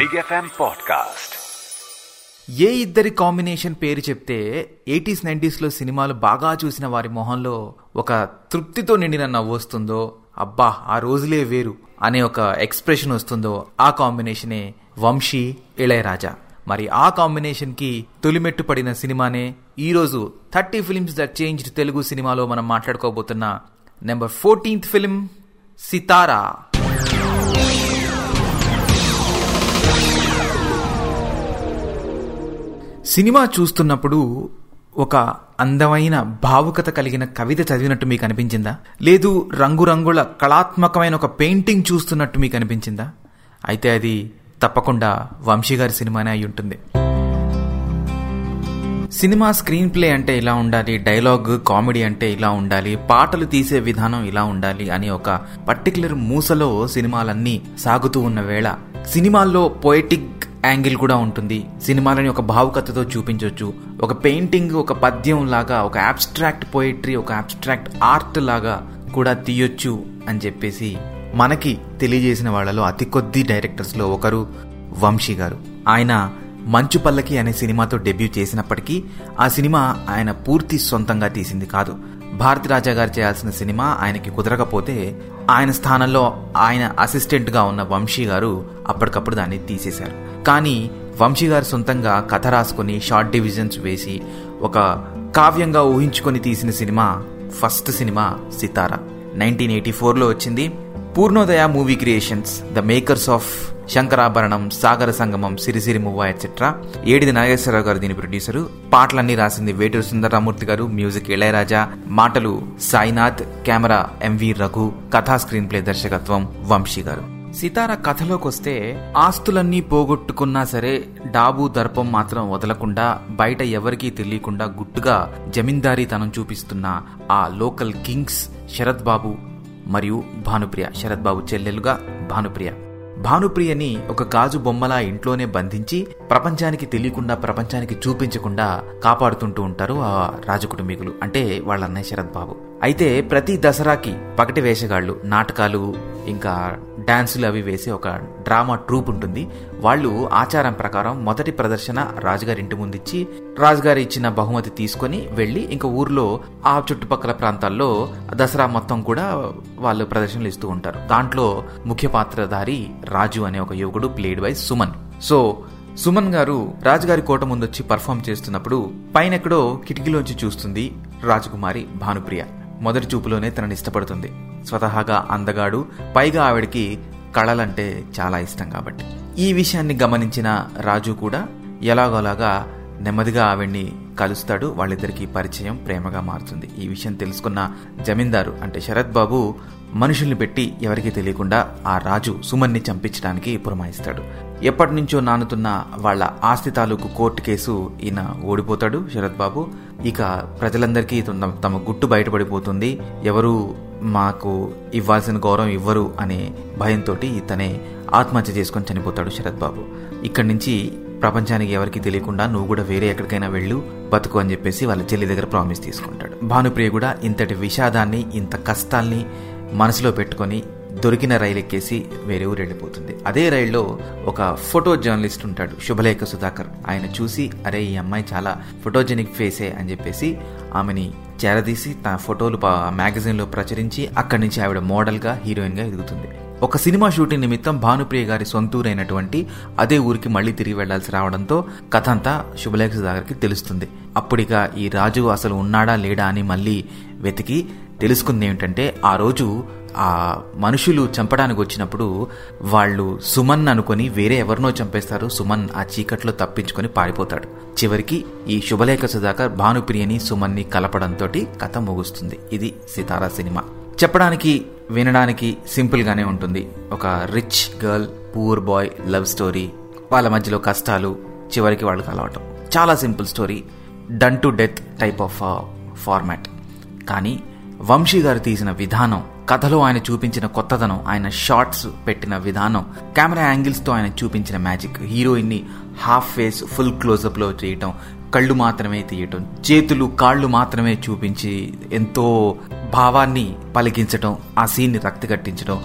Big FM Podcast. ఏ ఇద్దరి combination పేరు చెప్తే ఎయిటీస్ నైంటీస్లో సినిమాలు బాగా చూసిన వారి మొహంలో ఒక తృప్తితో నిండిన నవ్వు వస్తుందో అబ్బా ఆ రోజులే వేరు అనే ఒక ఎక్స్ప్రెషన్ వస్తుందో ఆ కాంబినేషనే వంశీ ఇళయరాజా మరి ఆ కాంబినేషన్ కి తొలిమెట్టు పడిన సినిమానే ఈ రోజు thirty films that changed Telugu సినిమాలో మనం మాట్లాడుకోబోతున్న నెంబర్ ఫోర్టీన్త్ ఫిల్మ్ సితారా సినిమా చూస్తున్నప్పుడు ఒక అందమైన భావుకత కలిగిన కవిత చదివినట్టు మీకు అనిపించిందా లేదు రంగురంగుల కళాత్మకమైన ఒక పెయింటింగ్ చూస్తున్నట్టు మీకు అనిపించిందా అయితే అది తప్పకుండా వంశీ గారి సినిమానే అయి ఉంటుంది సినిమా స్క్రీన్ ప్లే అంటే ఇలా ఉండాలి డైలాగ్ కామెడీ అంటే ఇలా ఉండాలి పాటలు తీసే విధానం ఇలా ఉండాలి అని ఒక పర్టికులర్ మూసలో సినిమాలన్నీ సాగుతూ ఉన్న వేళ సినిమాల్లో పోయిటిక్ యాంగిల్ కూడా ఉంటుంది సినిమాలని ఒక భావుకతతో చూపించవచ్చు ఒక పెయింటింగ్ ఒక పద్యం లాగా ఒక అబ్స్ట్రాక్ట్ పోయిట్రీ ఒక అబ్స్ట్రాక్ట్ ఆర్ట్ లాగా కూడా తీయొచ్చు అని చెప్పేసి మనకి తెలియజేసిన వాళ్ళలో అతి కొద్ది డైరెక్టర్స్లో ఒకరు వంశీ గారు ఆయన మంచు పల్లకి అనే సినిమాతో డెబ్యూ చేసినప్పటికీ ఆ సినిమా ఆయన పూర్తి సొంతంగా తీసింది కాదు భారతి రాజా గారు చేయాల్సిన సినిమా ఆయనకి కుదరకపోతే ఆయన స్థానంలో ఆయన అసిస్టెంట్ గా ఉన్న వంశీ గారు అప్పటికప్పుడు దాన్ని తీసేశారు కానీ వంశీ గారు సొంతంగా కథ రాసుకొని షార్ట్ డివిజన్స్ వేసి ఒక కావ్యంగా ఊహించుకొని తీసిన సినిమా ఫస్ట్ సినిమా సితారా నైన్టీన్ ఎయిటీ ఫోర్లో వచ్చింది Purnodaya movie creations the makers of Shankarabharanam Sagara Sangamam సిరిసిరి Muvva etcetera ఏడిది Nageswara గారు దీని ప్రొడ్యూసరు పాటలన్నీ రాసింది వేటూరు సుందరరామూర్తి గారు మ్యూజిక్ ఇళయరాజా మాటలు సాయినాథ్ కెమెరా ఎంవి రఘు కథా స్క్రీన్ ప్లే దర్శకత్వం వంశీ గారు సితార కథలోకి వస్తే ఆస్తులన్నీ పోగొట్టుకున్నా సరే డాబు దర్పం మాత్రం వదలకుండా బయట ఎవరికీ తెలియకుండా గుట్టుగా జమీందారీతనం చూపిస్తున్న ఆ లోకల్ కింగ్స్ శరత్ బాబు మరియు భానుప్రియ శరత్ బాబు చెల్లెలుగా భానుప్రియ భానుప్రియని ఒక గాజు బొమ్మలా ఇంట్లోనే బంధించి ప్రపంచానికి తెలియకుండా ప్రపంచానికి చూపించకుండా కాపాడుతుంటూ ఉంటారు ఆ రాజకుటుంబీకులు అంటే వాళ్ళ అన్నయ్య శరత్ బాబు అయితే ప్రతి దసరాకి పగటి వేషగాళ్లు నాటకాలు ఇంకా డాన్సులు అవి వేసే ఒక డ్రామా ట్రూప్ ఉంటుంది వాళ్ళు ఆచారం ప్రకారం మొదటి ప్రదర్శన రాజుగారి ఇంటి ముందిచ్చి రాజుగారు ఇచ్చిన బహుమతి తీసుకొని వెళ్ళి ఇంకా ఊర్లో ఆ చుట్టుపక్కల ప్రాంతాల్లో దసరా మొత్తం కూడా వాళ్ళు ప్రదర్శనలు ఇస్తూ ఉంటారు దాంట్లో ముఖ్య పాత్రధారి రాజు అనే ఒక యువకుడు played by Suman so Suman garu రాజుగారి కోట ముందొచ్చి పర్ఫామ్ చేస్తున్నప్పుడు పైన ఎక్కడో కిటికీలోంచి చూస్తుంది రాజకుమారి భానుప్రియ మొదటి చూపులోనే తనని ఇష్టపడుతుంది స్వతహాగా అందగాడు పైగా ఆవిడకి కళలంటే చాలా ఇష్టం కాబట్టి ఈ విషయాన్ని గమనించిన రాజు కూడా ఎలాగోలాగా నెమ్మదిగా ఆవిడ్ని కలుస్తాడు వాళ్ళిద్దరికి పరిచయం ప్రేమగా మారుతుంది ఈ విషయం తెలుసుకున్న జమీందారు అంటే శరత్ బాబు మనుషుల్ని పెట్టి ఎవరికీ తెలియకుండా ఆ రాజు సుమన్ని చంపించడానికి పురమాయిస్తాడు ఎప్పటి నుంచో నానుతున్న వాళ్ళ ఆస్తి తాలూకు కోర్టు కేసు ఈయన ఓడిపోతాడు శరత్ బాబు ఇక ప్రజలందరికీ తమ తమ గుట్టు బయటపడిపోతుంది ఎవరు మాకు ఇవ్వాల్సిన గౌరవం ఇవ్వరు అనే భయంతో ఇతనే ఆత్మహత్య చేసుకొని చనిపోతాడు శరత్ బాబు ఇక్కడి నుంచి ప్రపంచానికి ఎవరికి తెలియకుండా నువ్వు కూడా వేరే ఎక్కడికైనా వెళ్ళు బతుకు అని చెప్పేసి వాళ్ళ చెల్లి దగ్గర ప్రామిస్ తీసుకుంటాడు భానుప్రియ కూడా ఇంతటి విషాదాన్ని ఇంత కష్టాల్ని మనసులో పెట్టుకొని దొరికిన రైలు ఎక్కేసి వేరే ఊరు వెళ్ళిపోతుంది అదే రైల్లో ఒక ఫోటో జర్నలిస్ట్ ఉంటాడు శుభలేఖ సుధాకర్ ఆయన చూసి అరే ఈ అమ్మాయి చాలా ఫోటోజెనిక్ ఫేసే అని చెప్పేసి ఆమెని చేరదీసి తన ఫోటోలు మ్యాగజైన్లో ప్రచురించి అక్కడి నుంచి ఆవిడ మోడల్గా హీరోయిన్గా ఎదుగుతుంది ఒక సినిమా షూటింగ్ నిమిత్తం భానుప్రియ గారి సొంతూరైనటువంటి అదే ఊరికి మళ్లీ తిరిగి వెళ్లాల్సి రావడంతో కథ అంతా శుభలేఖ సుధాకర్కి తెలుస్తుంది అప్పుడిక ఈ రాజు అసలు ఉన్నాడా లేడా అని మళ్ళీ వెతికి తెలుసుకుంది ఏమిటంటే ఆ రోజు ఆ మనుషులు చంపడానికి వచ్చినప్పుడు వాళ్ళు సుమన్ అనుకుని వేరే ఎవరినో చంపేస్తారు సుమన్ ఆ చీకట్లో తప్పించుకొని పారిపోతాడు చివరికి ఈ శుభలేఖ సుధాకర్ భానుప్రియని సుమన్ని కలపడంతో కథ ముగుస్తుంది ఇది సితారా సినిమా చెప్పడానికి వినడానికి సింపుల్ గానే ఉంటుంది ఒక rich girl poor boy love story వాళ్ళ మధ్యలో కష్టాలు చివరికి వాళ్ళు కలవటం చాలా simple story done to death type of format కానీ వంశీ గారు తీసిన విధానం కథలో ఆయన చూపించిన కొత్తదనం ఆయన షార్ట్స్ పెట్టిన విధానం కెమెరా యాంగిల్స్ తో ఆయన చూపించిన మ్యాజిక్ హీరోయిన్ ని హాఫ్ ఫేస్ ఫుల్ క్లోజప్ లో చేయటం కళ్ళు మాత్రమే తీయటం చేతులు కాళ్ళు మాత్రమే చూపించి ఎంతో భావాన్ని పలికించటం ఆ సీన్ ని రక్తి కట్టించడం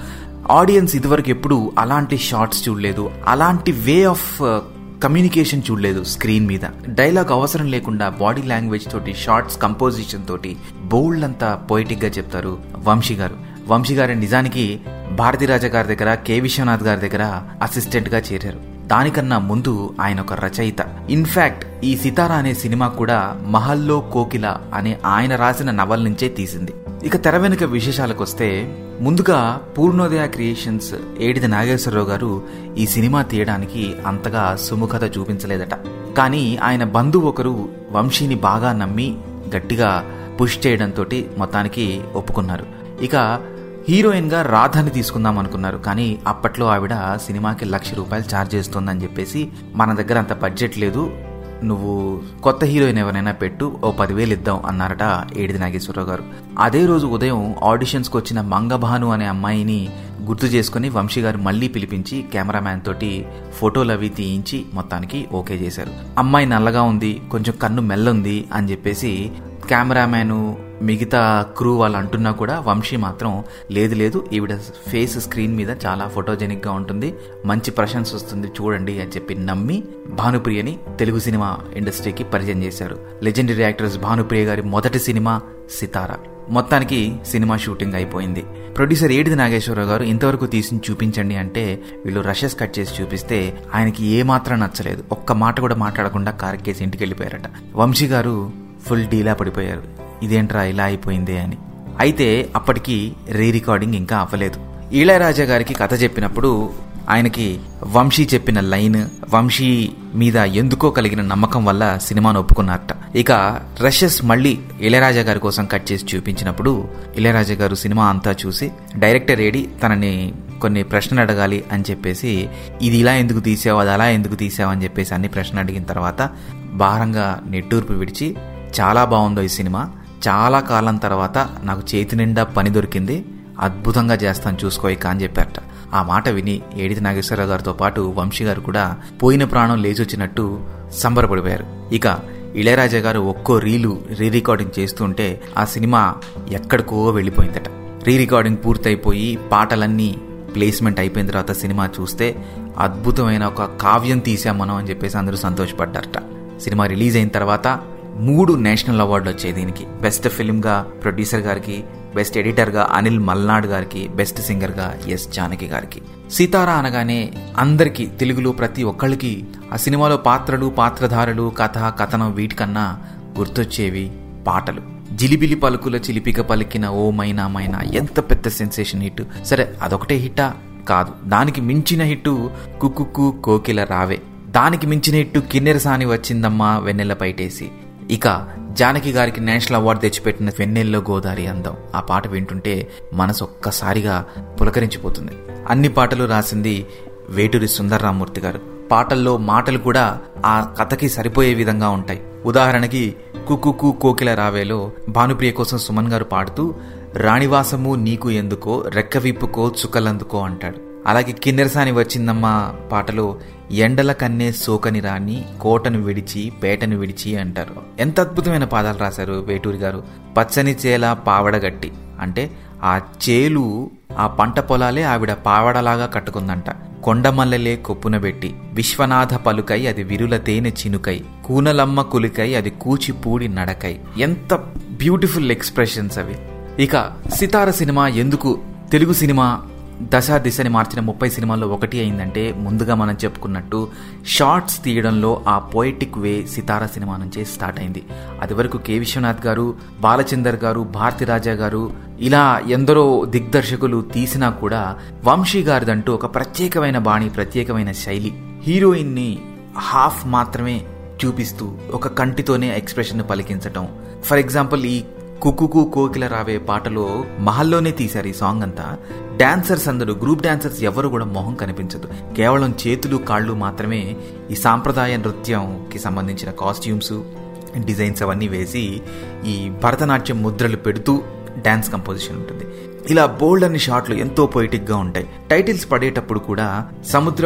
ఆడియన్స్ ఇదివరకు ఎప్పుడు అలాంటి షార్ట్స్ చూడలేదు అలాంటి వే ఆఫ్ కమ్యూనికేషన్ చూడలేదు స్క్రీన్ మీద డైలాగ్ అవసరం లేకుండా బాడీ లాంగ్వేజ్ తోటి షార్ట్స్ కంపోజిషన్ తోటి బోల్డ్ అంతా పొయిటిక్ గా చెప్తారు వంశీ గారు వంశీ గారు నిజానికి భారతీరాజా గారి దగ్గర కె విశ్వనాథ్ గారి దగ్గర అసిస్టెంట్ గా చేరారు దానికన్నా ముందు ఆయన ఒక రచయిత ఇన్ఫాక్ట్ ఈ సితారా అనే సినిమా కూడా మహల్లో కోకిల అనే ఆయన రాసిన నవల నుంచే తీసింది ఇక తెర వెనుక విశేషాలకు వస్తే ముందుగా పూర్ణోదయ క్రియేషన్స్ ఏడిది నాగేశ్వరరావు గారు ఈ సినిమా తీయడానికి అంతగా సుముఖత చూపించలేదట కానీ ఆయన బంధువు ఒకరు వంశీని బాగా నమ్మి గట్టిగా పుష్ చేయడంతో మొత్తానికి ఒప్పుకున్నారు ఇక హీరోయిన్ గా రాధాని తీసుకుందాం అనుకున్నారు కానీ అప్పట్లో ఆవిడ సినిమాకి లక్ష రూపాయలు ఛార్జ్ చేస్తుందని చెప్పేసి మన దగ్గర అంత బడ్జెట్ లేదు నువ్వు కొత్త హీరోయిన్ ఎవరైనా పెట్టు ఓ పదివేలు ఇద్దాం అన్నారట ఏడిది నాగేశ్వరరావు గారు అదే రోజు ఉదయం ఆడిషన్స్కి వచ్చిన మంగభాను అనే అమ్మాయిని గుర్తు చేసుకుని వంశీ గారు మళ్ళీ పిలిపించి కెమెరామ్యాన్ తోటి ఫోటోలు అవి తీయించి మొత్తానికి ఓకే చేశారు అమ్మాయి నల్లగా ఉంది కొంచెం కన్ను మెల్లుంది అని చెప్పేసి కెమెరామ్యాన్ మిగతా క్రూ వాళ్ళు అంటున్నా కూడా వంశీ మాత్రం లేదు లేదు ఈవిడ ఫేస్ స్క్రీన్ మీద చాలా ఫోటోజెనిక్ గా ఉంటుంది మంచి ప్రశంస వస్తుంది చూడండి అని చెప్పి నమ్మి భానుప్రియని తెలుగు సినిమా ఇండస్ట్రీకి పరిచయం చేశారు లెజెండరీ యాక్టర్స్ భానుప్రియ గారి మొదటి సినిమా సితారా మొత్తానికి సినిమా షూటింగ్ అయిపోయింది ప్రొడ్యూసర్ ఏడిది నాగేశ్వరరావు గారు ఇంతవరకు తీసి చూపించండి అంటే వీళ్ళు రషెస్ కట్ చేసి చూపిస్తే ఆయనకి ఏ మాత్రం నచ్చలేదు ఒక్క మాట కూడా మాట్లాడకుండా కారెక్కేసి ఇంటికి వెళ్ళిపోయారట వంశీ గారు ఫుల్ డీలా పడిపోయారు ఇదేంట్రా ఇలా అయిపోయిందే అని అయితే అప్పటికి రీ రికార్డింగ్ ఇంకా అవ్వలేదు ఇళయరాజా గారికి కథ చెప్పినప్పుడు ఆయనకి వంశీ చెప్పిన లైన్ వంశీ మీద ఎందుకో కలిగిన నమ్మకం వల్ల సినిమాను ఒప్పుకున్నారట ఇక రషెస్ మళ్ళీ ఇళయరాజా గారి కోసం కట్ చేసి చూపించినప్పుడు ఇళయరాజా గారు సినిమా అంతా చూసి డైరెక్టర్ ఏడి తనని కొన్ని ప్రశ్నలు అడగాలి అని చెప్పేసి ఇది ఇలా ఎందుకు తీసావు అది అలా ఎందుకు తీసావు అని చెప్పేసి అన్ని ప్రశ్నలు అడిగిన తర్వాత భారంగా నెట్టూర్పు విడిచి చాలా బాగుందో ఈ సినిమా చాలా కాలం తర్వాత నాకు చేతి నిండా పని దొరికింది అద్భుతంగా చేస్తాను చూసుకో ఇక అని చెప్పారట ఆ మాట విని ఏడిది నాగేశ్వరరావు గారితో పాటు వంశీ గారు కూడా పోయిన ప్రాణం లేచొచ్చినట్టు సంబరపడిపోయారు ఇక ఇళయరాజా గారు ఒక్కో రీలు రీ రికార్డింగ్ చేస్తుంటే ఆ సినిమా ఎక్కడికో వెళ్ళిపోయిందట రీ రికార్డింగ్ పూర్తయిపోయి పాటలన్నీ ప్లేస్మెంట్ అయిపోయిన తర్వాత సినిమా చూస్తే అద్భుతమైన ఒక కావ్యం తీసాం మనం అని చెప్పేసి అందరూ సంతోషపడ్డారట సినిమా రిలీజ్ అయిన తర్వాత మూడు నేషనల్ అవార్డులు వచ్చాయి దీనికి బెస్ట్ ఫిల్మ్గా ప్రొడ్యూసర్ గారికి బెస్ట్ ఎడిటర్గా అనిల్ మల్నాడ్ గారికి బెస్ట్ సింగర్గా ఎస్ జానకి గారికి సీతారా అనగానే అందరికీ తెలుగులో ప్రతి ఒక్కళ్ళకి ఆ సినిమాలో పాత్రలు పాత్రధారులు కథ కథనం వీటికన్నా గుర్తొచ్చేవి పాటలు జిలిబిలి పలుకుల చిలిపిక పలికిన ఓ మైనా మైనా ఎంత పెద్ద సెన్సేషన్ హిట్ సరే అదొకటే హిట్టా కాదు దానికి మించిన హిట్టు కుక్కుకు కోకిల రావే దానికి మించిన హిట్టు కిన్నెరసాని వచ్చిందమ్మా వెన్నెల పైటేసి ఇక జానకి గారికి నేషనల్ అవార్డు తెచ్చిపెట్టిన వెన్నెల్లో గోదారి అందం ఆ పాట వింటుంటే మనసు ఒక్కసారిగా పులకరించిపోతుంది అన్ని పాటలు రాసింది వేటూరి సుందర్రామూర్తి గారు పాటల్లో మాటలు కూడా ఆ కథకి సరిపోయే విధంగా ఉంటాయి ఉదాహరణకి కుక్కు కోకిల రావేలో భానుప్రియ కోసం సుమన్ గారు పాడుతూ రాణివాసము నీకు ఎందుకో రెక్క విప్పుకో చుక్కలందుకో అంటాడు అలాగే కిన్నెరసాని వచ్చిందమ్మా పాటలో ఎండల కన్నే సోకని రాని కోటను విడిచి పేటను విడిచి అంటారు ఎంత అద్భుతమైన పాదాలు రాశారు వేటూరి గారు పచ్చని చేల పావడగట్టి అంటే ఆ చేలు ఆ పంట పొలాలే ఆవిడ పావడలాగా కట్టుకుందంట కొండమల్లలే కొప్పున పెట్టి విశ్వనాథ పలుకై అది విరుల తేనె చినుకై కూనలమ్మ కులికై అది కూచిపూడి నడకై ఎంత బ్యూటిఫుల్ ఎక్స్ప్రెషన్స్ అవి ఇక సితార సినిమా ఎందుకు తెలుగు సినిమా దశ దిశని మార్చిన ముప్పై సినిమాల్లో ఒకటి అయిందంటే ముందుగా మనం చెప్పుకున్నట్టు షార్ట్స్ తీయడంలో ఆ పోయిటిక్ వే సితారా సినిమా నుంచే స్టార్ట్ అయింది అది వరకు కె విశ్వనాథ్ గారు బాలచందర్ గారు భారతిరాజా గారు ఇలా ఎందరో దిగ్దర్శకులు తీసినా కూడా వంశీ గారిదంటూ ఒక ప్రత్యేకమైన బాణి ప్రత్యేకమైన శైలి హీరోయిన్ని హాఫ్ మాత్రమే చూపిస్తూ ఒక కంటితోనే ఎక్స్ప్రెషన్ పలికించటం ఫర్ ఎగ్జాంపుల్ ఈ కుక్కుకు కోకిల రావే పాటలో మహల్లోనే తీశారు ఈ సాంగ్ అంతా డాన్సర్స్ అందరూ గ్రూప్ డాన్సర్స్ ఎవరు కూడా మొహం కనిపించదు కేవలం చేతులు కాళ్ళు మాత్రమే ఈ సాంప్రదాయ నృత్యంకి సంబంధించిన కాస్ట్యూమ్స్ డిజైన్స్ అవన్నీ వేసి ఈ భరతనాట్యం ముద్రలు పెడుతూ డాన్స్ కంపోజిషన్ ఉంటుంది ఇలా బోల్డ్ అన్ని షాట్లు ఎంతో పొయిటిక్ గా ఉంటాయి టైటిల్స్ పడేటప్పుడు కూడా సముద్రపు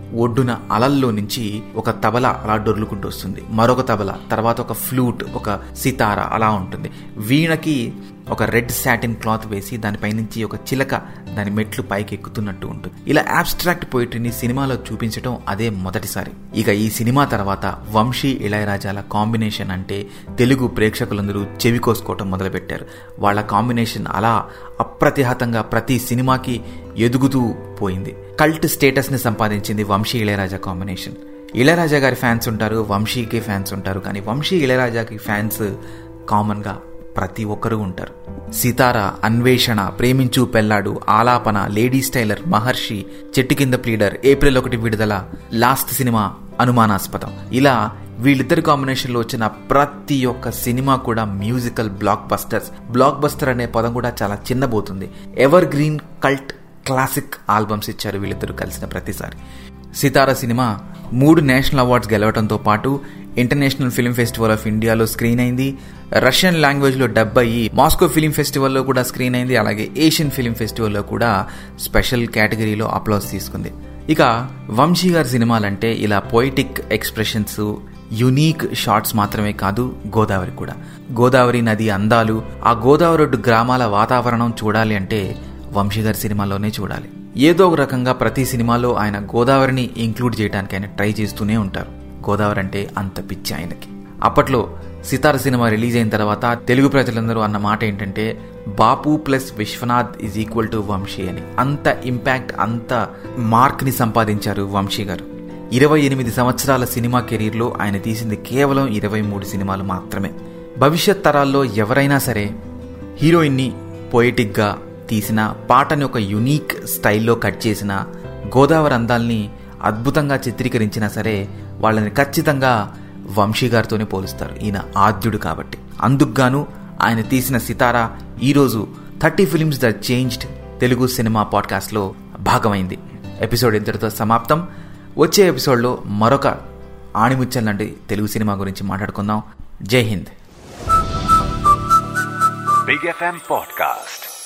ఒడ్డున అలల్లో నుంచి ఒక తబల అలా డొర్లుకుంటూ వస్తుంది మరొక తబల తర్వాత ఒక ఫ్లూట్ ఒక సితార అలా ఉంటుంది వీణకి ఒక రెడ్ సాటిన్ క్లాత్ వేసి దానిపై నుంచి ఒక చిలక దాని మెట్లు పైకి ఎక్కుతున్నట్టు ఉంటుంది ఇలా అబ్స్ట్రాక్ట్ పోయిటరీని సినిమాలో చూపించడం అదే మొదటిసారి ఇక ఈ సినిమా తర్వాత వంశీ ఇళయరాజాల కాంబినేషన్ అంటే తెలుగు ప్రేక్షకులందరూ చెవి కోసుకోవటం మొదలుపెట్టారు వాళ్ళ కాంబినేషన్ అలా అప్రతిహతంగా ప్రతి సినిమాకి ఎదుగుతూ పోయింది కల్ట్ స్టేటస్ ని సంపాదించింది వంశీ ఇళయరాజా కాంబినేషన్ ఇళయరాజా గారి ఫ్యాన్స్ ఉంటారు వంశీకి ఫ్యాన్స్ ఉంటారు కానీ వంశీ ఇళయరాజాకి ఫ్యాన్స్ కామన్గా ప్రతి ఒక్కరూ ఉంటారు సితార అన్వేషణ ప్రేమించు పెళ్లాడు ఆలాపన లేడీ స్టైలర్ మహర్షి చెట్టు కింద ప్లీడర్ ఏప్రిల్ ఒకటి విడుదల లాస్ట్ సినిమా అనుమానాస్పదం ఇలా వీళ్ళిద్దరి కాంబినేషన్ లో వచ్చిన ప్రతి ఒక్క సినిమా కూడా musical blockbusters blockbuster అనే పదం కూడా చాలా చిన్నబోతుంది evergreen cult classic albums ఇచ్చారు వీళ్ళిద్దరూ కలిసిన ప్రతిసారి సితార సినిమా మూడు నేషనల్ అవార్డ్స్ గెలవడంతో పాటు ఇంటర్నేషనల్ ఫిల్మ్ ఫెస్టివల్ ఆఫ్ ఇండియాలో స్క్రీన్ అయింది రష్యన్ లాంగ్వేజ్ లో డబ్ అయ్యి మాస్కో ఫిలిం ఫెస్టివల్లో కూడా స్క్రీన్ అయింది అలాగే ఏషియన్ ఫిలిం ఫెస్టివల్లో కూడా స్పెషల్ కేటగిరీలో అప్లాస్ తీసుకుంది ఇక వంశీ గారి సినిమాలంటే ఇలా పోయిటిక్ ఎక్స్ప్రెషన్స్ యునీక్ షార్ట్స్ మాత్రమే కాదు గోదావరి కూడా గోదావరి నది అందాలు ఆ గోదావరి ఒడ్డు గ్రామాల వాతావరణం చూడాలి అంటే వంశీ గారి సినిమాలోనే చూడాలి ఏదో ఒక రకంగా ప్రతి సినిమాలో ఆయన గోదావరిని ఇంక్లూడ్ చేయడానికి ఆయన ట్రై చేస్తూనే ఉంటారు గోదావరి అంటే అంత పిచ్చి ఆయనకి అప్పట్లో సితార సినిమా రిలీజ్ అయిన తర్వాత తెలుగు ప్రజలందరూ అన్న మాట ఏంటంటే Bapu plus Viswanath is equal to Vamsi అని అంత ఇంపాక్ట్ అంత మార్క్ ని సంపాదించారు వంశీ గారు ఇరవై ఎనిమిది సంవత్సరాల సినిమా కెరీర్లో ఆయన తీసింది కేవలం ఇరవై మూడు సినిమాలు మాత్రమే భవిష్యత్ తరాల్లో ఎవరైనా సరే హీరోయిన్ని పోయిటిక్గా తీసిన పాటని ఒక యునీక్ స్టైల్లో కట్ చేసిన గోదావరి అందాల్ని అద్భుతంగా చిత్రీకరించినా సరే వాళ్ళని ఖచ్చితంగా వంశీ గారితోనే పోలుస్తారు ఈయన ఆద్యుడు కాబట్టి అందుకుగాను ఆయన తీసిన సితారా ఈరోజు thirty films the changed Telugu సినిమా పాడ్కాస్ట్లో భాగమైంది ఎపిసోడ్ ఇంతటితో సమాప్తం వచ్చే ఎపిసోడ్లో మరొక ఆణిముచ్చల్ లాంటి తెలుగు సినిమా గురించి మాట్లాడుకుందాం జై హింద్ Big FM Podcast.